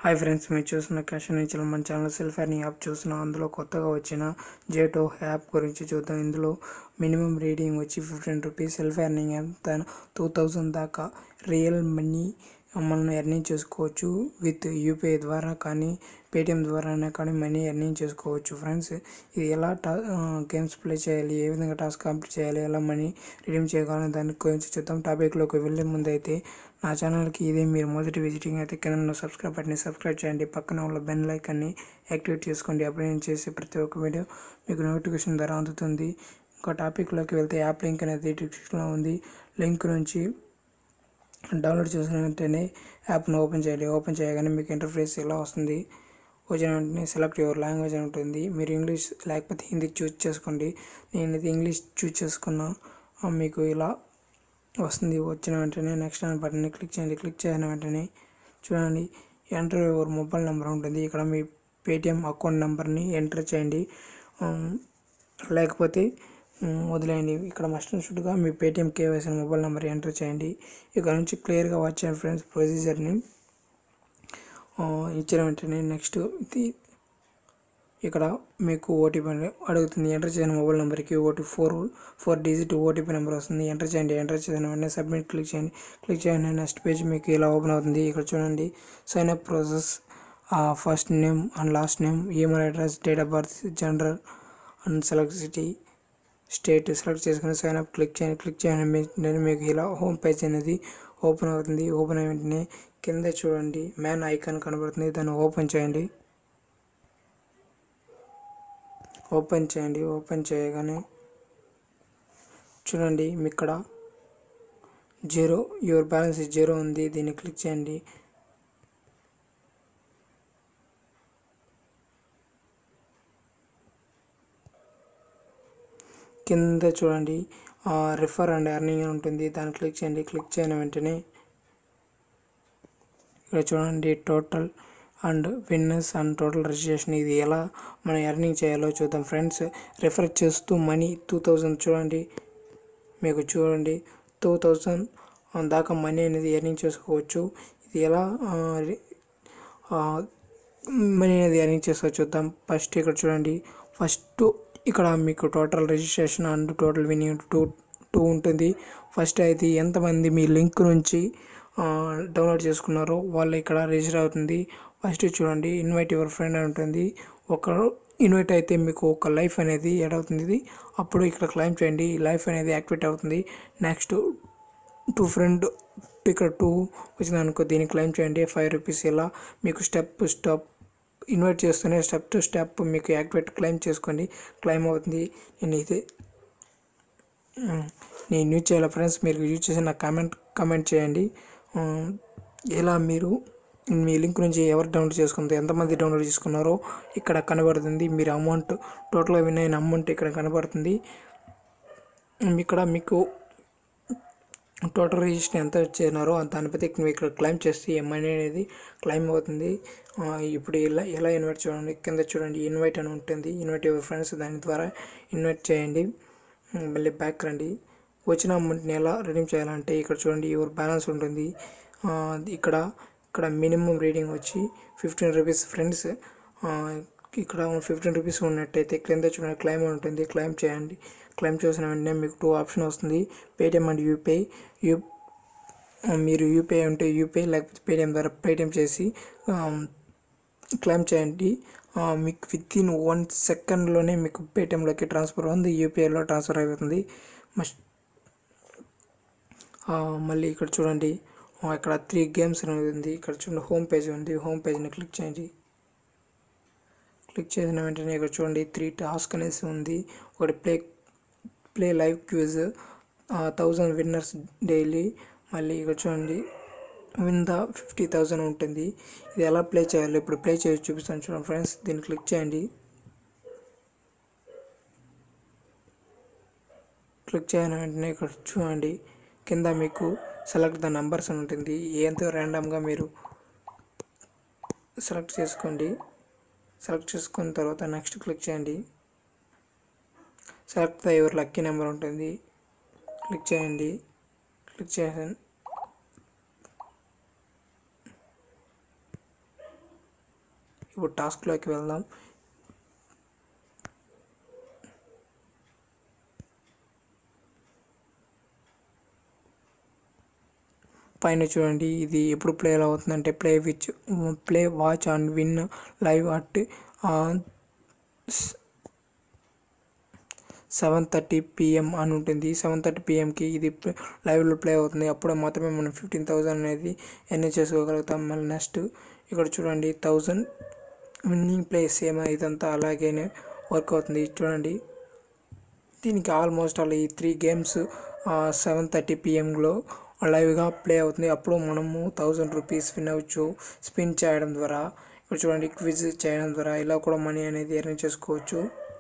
hi friends మీరు చూస్తున్న cash నుంచి మన ఛానల్ సెల్ఫ్ ఎర్నింగ్ యాప్ చూస్తున్నాం అందులో కొత్తగా వచ్చిన జేటో యాప్ గురించి చూద్దాం ఇందులో మినిమం రీడింగ్ వచ్చి fifteen rupees self earning app two thousand దాకా రియల్ మనీ మనం ఎర్నింగ్ చేసుకోవచ్చు విత్ యూపీఐ ద్వారా కానీ పేటిఎం ద్వారానే కానీ మనీ ఎర్నింగ్ చేసుకోవచ్చు ఫ్రెండ్స్ ఇది ఎలా టా గేమ్స్ ప్లే చేయాలి ఏ విధంగా టాస్క్ కంప్లీట్ చేయాలి ఎలా మనీ రిడీమ్ చేయగలం దాని గురించి చూద్దాం టాపిక్లోకి వెళ్ళే ముందు అయితే నా ఛానల్కి ఇదే మీరు మొదటి విజిటింగ్ అయితే కింద సబ్స్క్రైబ్ బటన్ని సబ్స్క్రైబ్ చేయండి పక్కన ఉన్న బెల్ లైకాన్ని యాక్టివేట్ చేసుకోండి అప్పుడు నేను చేసే ప్రతి ఒక్క వీడియో మీకు నోటిఫికేషన్ ద్వారా అందుతుంది ఇంకో టాపిక్లోకి వెళ్తే యాప్ లింక్ అనేది డిస్క్రిప్షన్లో ఉంది లింక్ నుంచి డౌన్లోడ్ చేసిన వెంటనే యాప్ను ఓపెన్ చేయాలి ఓపెన్ చేయగానే మీకు ఇంటర్ఫేస్ ఇలా వస్తుంది వచ్చిన వెంటనే సెలెక్ట్ యువర్ లాంగ్వేజ్ అని ఉంటుంది మీరు ఇంగ్లీష్ లేకపోతే హిందీ చూస్ చేసుకోండి నేను ఇది ఇంగ్లీష్ చూస్ చేసుకున్నా ఆ, మీకు ఇలా వస్తుంది వచ్చిన వెంటనే నెక్స్ట్ అనే బటన్ని క్లిక్ చేయండి క్లిక్ చేసిన వెంటనే చూడండి ఎంటర్ యువర్ మొబైల్ నెంబర్ ఉంటుంది ఇక్కడ మీ పేటిఎం అకౌంట్ నెంబర్ని ఎంటర్ చేయండి ఉమ్, లేకపోతే ఉమ్, వదిలేయండి ఇక్కడ మస్ట్ అండ్ షుడ్గా మీ Paytm KYC mobile number enter చేయండి ఇక్కడ నుంచి క్లియర్గా వచ్చాను ఫ్రెండ్స్ ప్రొసీజర్ని ఇచ్చిన వెంటనే నెక్స్ట్ ఇది ఇక్కడ మీకు ఓటీపీ అడుగుతుంది ఎంటర్ చేసిన మొబైల్ నెంబర్కి ఓటీ four four digit OTP number వస్తుంది ఎంటర్ చేయండి ఎంటర్ చేసిన వెంటనే సబ్మిట్ క్లిక్ చేయండి క్లిక్ చేయండి నెక్స్ట్ పేజ్ మీకు ఇలా ఓపెన్ అవుతుంది ఇక్కడ చూడండి sign up process first name and last name email address date of birth general and select city state select చేసుకుని సైన్ అప్ క్లిక్ చేయండి క్లిక్ చేయండి వెంటనే మీకు ఇలా హోమ్ పేజ్ అనేది ఓపెన్ అవుతుంది ఓపెన్ అయిన వెంటనే కింద చూడండి మ్యాన్ ఐకాన్ కనబడుతుంది దాన్ని ఓపెన్ చేయండి ఓపెన్ చేయండి ఓపెన్ చేయగానే చూడండి మీ ఇక్కడ జీరో యువర్ బ్యాలెన్స్ జీరో ఉంది దీన్ని క్లిక్ చేయండి కింద చూడండి రిఫర్ అండ్ ఎర్నింగ్ అని ఉంటుంది దాన్ని క్లిక్ చేయండి క్లిక్ చేయన వెంటనే ఇక్కడ చూడండి total and winners and total registration ఇది ఎలా మనం ఎర్నింగ్ చేయాలో చూద్దాం ఫ్రెండ్స్ రిఫర్ చేస్తూ మనీ టూ థౌజండ్ చూడండి మీకు చూడండి టూ థౌజండ్ దాకా మనీ అనేది ఎర్నింగ్ చేసుకోవచ్చు ఇది ఎలా మనీ అనేది ఎర్నింగ్ చేసుకోవచ్చు చూద్దాం ఫస్ట్ ఇక్కడ చూడండి ఫస్ట్ ఇక్కడ మీకు total registration and total winning two two ఉంటుంది ఫస్ట్ అయితే ఎంతమంది మీ లింక్ నుంచి డౌన్లోడ్ చేసుకున్నారో వాళ్ళు ఇక్కడ రిజిస్టర్ అవుతుంది ఫస్ట్ చూడండి ఇన్వైట్ యువర్ ఫ్రెండ్ అని ఉంటుంది ఒక ఇన్వైట్ అయితే మీకు ఒక లైఫ్ అనేది యాడ్ అవుతుంది అప్పుడు ఇక్కడ క్లైమ్ చేయండి లైఫ్ అనేది యాక్టివేట్ అవుతుంది నెక్స్ట్ టూ ఫ్రెండ్ ఇక్కడ టూ వచ్చింది అనుకో దీన్ని క్లైమ్ చేయండి ఫైవ్ రూపీస్ ఇలా మీకు స్టెప్ స్టెప్ ఇన్వైట్ చేస్తూనే స్టెప్ టు స్టెప్ మీకు యాక్టివేట్ క్లైమ్ చేసుకోండి క్లైమ్ అవుతుంది నేను ఇది ఉమ్, నేను యూజ్ చేయాలి ఫ్రెండ్స్ మీరు యూజ్ చేసి నాకు కామెంట్ కామెంట్ చేయండి ఉమ్, ఇలా మీరు మీ లింక్ నుంచి ఎవరు డౌన్లోడ్ చేసుకుంటారు ఎంతమంది డౌన్లోడ్ చేసుకున్నారో ఇక్కడ కనబడుతుంది మీరు అమౌంట్ టోటల్గా విన్ అయిన అమౌంట్ ఇక్కడ కనబడుతుంది ఉమ్, ఇక్కడ మీకు టోటల్ రిజిస్టర్ ఎంత చేసినారో దాన్ని బట్టి మీరు ఇక్కడ క్లైమ్ చేస్తే ఈ మనీ అనేది క్లైమ్ అవుతుంది ఆ, ఇప్పుడు ఇలా ఎలా ఇన్వైట్ చూడండి కింద చూడండి ఇన్వైట్ అని ఉంటుంది ఇన్వైట్ యువర్ ఫ్రెండ్స్ దాని ద్వారా ఇన్వైట్ చేయండి ఉమ్, మళ్ళీ బ్యాక్ రండి వచ్చిన అమౌంట్ని ఎలా రిడీమ్ చేయాలంటే ఇక్కడ చూడండి యువర్ బ్యాలెన్స్ ఉంటుంది ఆ, ఇక్కడ ఇక్కడ మినిమం రీడింగ్ వచ్చి ఫిఫ్టీన్ రూపీస్ ఫ్రెండ్స్ ఇక్కడ ఫిఫ్టీన్ రూపీస్ ఉన్నట్టయితే క్రింద చూడండి క్లైమ్ అని ఉంటుంది క్లైమ్ చేయండి క్లైమ్ చేసిన వెంటనే మీకు టూ ఆప్షన్ వస్తుంది పేటిఎం అండ్ యూపీఐ యూ మీరు యూపీఐ ఉంటే యూపీఐ లేకపోతే పేటిఎం ద్వారా పేటిఎం చేసి క్లైమ్ చేయండి ఆ, మీకు విత్ ఇన్ వన్ సెకండ్లోనే మీకు పేటిఎంలోకి ట్రాన్స్ఫర్ ఉంది యూపీఐలో ట్రాన్స్ఫర్ అయిపోతుంది మస్ట్ ఆ, మళ్ళీ ఇక్కడ చూడండి ఆ, ఇక్కడ త్రీ గేమ్స్ అనేది ఉంది ఇక్కడ చూడండి హోమ్ పేజ్ ఉంది హోమ్ పేజ్ని క్లిక్ చేయండి క్లిక్ చేసిన వెంటనే ఇక్కడ చూడండి త్రీ టాస్క్ అనేసి ఉంది ఒకటి play play live quiz thousand winners daily మళ్ళీ ఇక్కడ చూడండి విన్ ద ఫిఫ్టీ థౌజండ్ ఉంటుంది ఇది ఎలా ప్లే చేయాలో ఇప్పుడు ప్లే చేసి చూపిస్తాను చూడండి ఫ్రెండ్స్ దీన్ని క్లిక్ చేయండి క్లిక్ చేయని వెంటనే ఇక్కడ చూడండి కింద మీకు సెలెక్ట్ ద నంబర్స్ అని ఉంటుంది ఏంతో ర్యాండమ్గా మీరు సెలెక్ట్ చేసుకోండి సెలెక్ట్ చేసుకున్న తర్వాత నెక్స్ట్ క్లిక్ చేయండి select the your lucky number ఉంటుంది క్లిక్ చేయండి క్లిక్ చేసాను ఇప్పుడు టాస్క్లోకి వెళ్దాం పైన చూడండి ఇది ఎప్పుడు ప్లే అవుతుందంటే play which play watch and win live at seven thirty PM అని ఉంటుంది సెవెన్ థర్టీ పిఎంకి ఇది లైవ్లో ప్లే అవుతుంది అప్పుడు మాత్రమే మనం ఫిఫ్టీన్ థౌసండ్ అనేది ఎన్ని చేసుకోగలుగుతాం మళ్ళీ నెక్స్ట్ ఇక్కడ చూడండి థౌజండ్ విన్నింగ్ ప్లే సేమ్ ఇదంతా అలాగే వర్క్ అవుతుంది చూడండి దీనికి ఆల్మోస్ట్ అలా ఈ త్రీ గేమ్స్ సెవెన్ థర్టీ పిఎంలో లైవ్గా ప్లే అవుతుంది అప్పుడు మనము థౌజండ్ రూపీస్ విన్ అవ్వచ్చు స్పిన్ చేయడం ద్వారా ఇక్కడ చూడండి క్విజ్ చేయడం ద్వారా ఇలా కూడా మనీ అనేది ఎర్న్ చేసుకోవచ్చు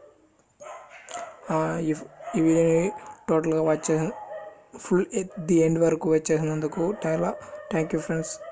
ఈ వీడియోని టోటల్గా వాచ్ చేసిన ఫుల్ ది ఎండ్ వరకు వాచ్ చేసినందుకు చాలా థ్యాంక్ యూ ఫ్రెండ్స్